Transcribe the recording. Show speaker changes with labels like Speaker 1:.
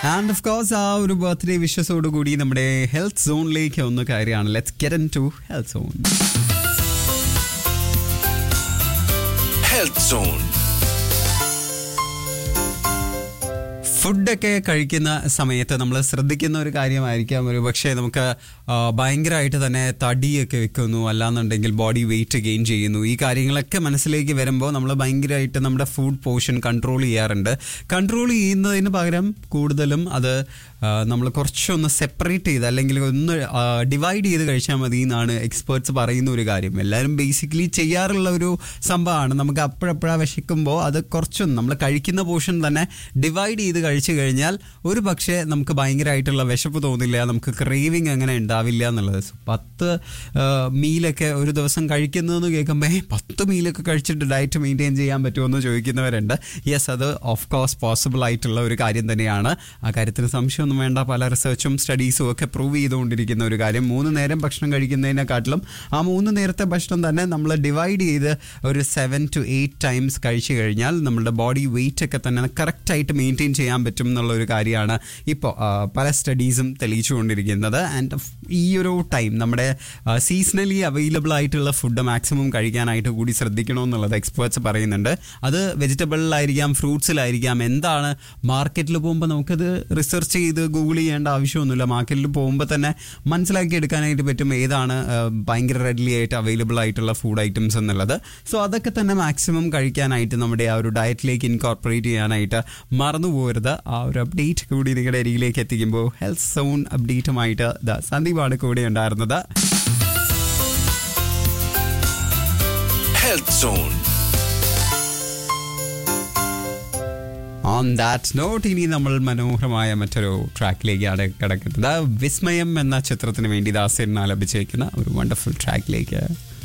Speaker 1: And of course ആ ഒരു birthday വിഷസോട് കൂടി നമ്മുടെ ഹെൽത്ത് സോണിലേക്ക് ഒന്ന് കയറിയാണ് let's get into health zone
Speaker 2: Health Zone.
Speaker 1: ഫുഡൊക്കെ കഴിക്കുന്ന സമയത്ത് നമ്മൾ ശ്രദ്ധിക്കുന്ന ഒരു കാര്യമായിരിക്കാം ഒരു പക്ഷേ നമുക്ക് ആ, ഭയങ്കരമായിട്ട് തന്നെ തടിയൊക്കെ വെക്കുന്നു അല്ലാന്നുണ്ടെങ്കിൽ ബോഡി വെയിറ്റ് ഗെയിൻ ചെയ്യുന്നു ഈ കാര്യങ്ങളൊക്കെ മനസ്സിലേക്ക് വരുമ്പോൾ നമ്മൾ ഭയങ്കരമായിട്ട് നമ്മുടെ ഫുഡ് പോർഷൻ കൺട്രോൾ ചെയ്യാറുണ്ട് കൺട്രോൾ ചെയ്യുന്നതിന് പകരം കൂടുതലും അത് നമ്മൾ കുറച്ചൊന്ന് സെപ്പറേറ്റ് ചെയ്ത് അല്ലെങ്കിൽ ഒന്ന് ഡിവൈഡ് ചെയ്ത് കഴിച്ചാൽ മതി എന്നാണ് എക്സ്പേർട്സ് പറയുന്ന ഒരു കാര്യം എല്ലാവരും ബേസിക്കലി ചെയ്യാറുള്ള ഒരു സംഭവമാണ് നമുക്ക് അപ്പോഴപ്പോഴാ വിശക്കുമ്പോൾ അത് കുറച്ചൊന്ന് നമ്മൾ കഴിക്കുന്ന പോർഷൻ തന്നെ ഡിവൈഡ് ചെയ്ത് കഴിച്ചു കഴിഞ്ഞാൽ ഒരു പക്ഷേ നമുക്ക് ഭയങ്കരമായിട്ടുള്ള വിശപ്പ് തോന്നില്ല നമുക്ക് ക്രേവിങ് അങ്ങനെ ഉണ്ടാവില്ല എന്നുള്ളത് So, പത്ത് മീലൊക്കെ ഒരു ദിവസം കഴിക്കുന്നതെന്ന് കേൾക്കുമ്പോൾ "ഏ, പത്ത് മീലൊക്കെ കഴിച്ചിട്ട് ഡയറ്റ് മെയിൻറ്റെയിൻ ചെയ്യാൻ പറ്റുമോ എന്ന് ചോദിക്കുന്നവരുണ്ട് യെസ് അത് ഓഫ് കോഴ്സ് പോസിബിൾ ആയിട്ടുള്ള ഒരു കാര്യം തന്നെയാണ് ആ കാര്യത്തിന് സംശയമൊന്നും വേണ്ട പല റിസർച്ചും സ്റ്റഡീസും ഒക്കെ പ്രൂവ് ചെയ്തുകൊണ്ടിരിക്കുന്ന ഒരു കാര്യം മൂന്ന് നേരം ഭക്ഷണം കഴിക്കുന്നതിനെക്കാട്ടിലും ആ മൂന്ന് നേരത്തെ ഭക്ഷണം തന്നെ നമ്മൾ ഡിവൈഡ് ചെയ്ത് ഒരു സെവൻ ടു എയ്റ്റ് ടൈംസ് കഴിച്ചു കഴിഞ്ഞാൽ നമ്മുടെ ബോഡി വെയിറ്റ് ഒക്കെ തന്നെ കറക്റ്റായിട്ട് മെയിൻറ്റെയിൻ ചെയ്യാൻ പറ്റും എന്നുള്ള ഒരു കാര്യമാണ് ഇപ്പോൾ പല സ്റ്റഡീസും തെളിയിച്ചുകൊണ്ടിരിക്കുന്നത് ആൻഡ് ഈ ഒരു ടൈം നമ്മുടെ സീസണലി അവൈലബിൾ ആയിട്ടുള്ള ഫുഡ് മാക്സിമം കഴിക്കാനായിട്ട് കൂടി ശ്രദ്ധിക്കണമെന്നുള്ളത് എക്സ്പേർട്സ് പറയുന്നുണ്ട് അത് വെജിറ്റബിളിലായിരിക്കാം ഫ്രൂട്ട്സിലായിരിക്കാം എന്താണ് മാർക്കറ്റിൽ പോകുമ്പോൾ നമുക്കത് റിസർച്ച് ചെയ്ത് ഗൂഗിൾ ചെയ്യേണ്ട ആവശ്യമൊന്നുമില്ല മാർക്കറ്റിൽ പോകുമ്പോൾ തന്നെ മനസ്സിലാക്കി എടുക്കാനായിട്ട് പറ്റും ഏതാണ് ആ, ഭയങ്കര റെഡ്ലി ആയിട്ട് അവൈലബിൾ ആയിട്ടുള്ള ഫുഡ് ഐറ്റംസ് എന്നുള്ളത് സോ അതൊക്കെ തന്നെ മാക്സിമം കഴിക്കാനായിട്ട് നമ്മുടെ ആ ഒരു ഡയറ്റിലേക്ക് ഇൻകോർപ്പറേറ്റ് ചെയ്യാനായിട്ട് മറന്നു പോകരുത് ആ ഒരു അപ്ഡേറ്റ് കൂടി നിങ്ങളുടെ അരികിലേക്ക് എത്തിക്കുമ്പോൾ ഹെൽത്ത് സോൺ അപ്ഡേറ്റുമായിട്ട് ദാ സന്ദീപാണ് കൂടെ ഉണ്ടായിരുന്നത്
Speaker 2: Health Zone.
Speaker 1: On that note ഇനി നമ്മൾ മനോഹരമായ മറ്റൊരു ട്രാക്കിലേക്കാണ് കിടക്കുന്നത് വിസ്മയം എന്ന ചിത്രത്തിന് വേണ്ടി ദാസൻ ആലപിച്ചേക്കുന്ന ഒരു വണ്ടർഫുൾ ട്രാക്കിലേക്ക്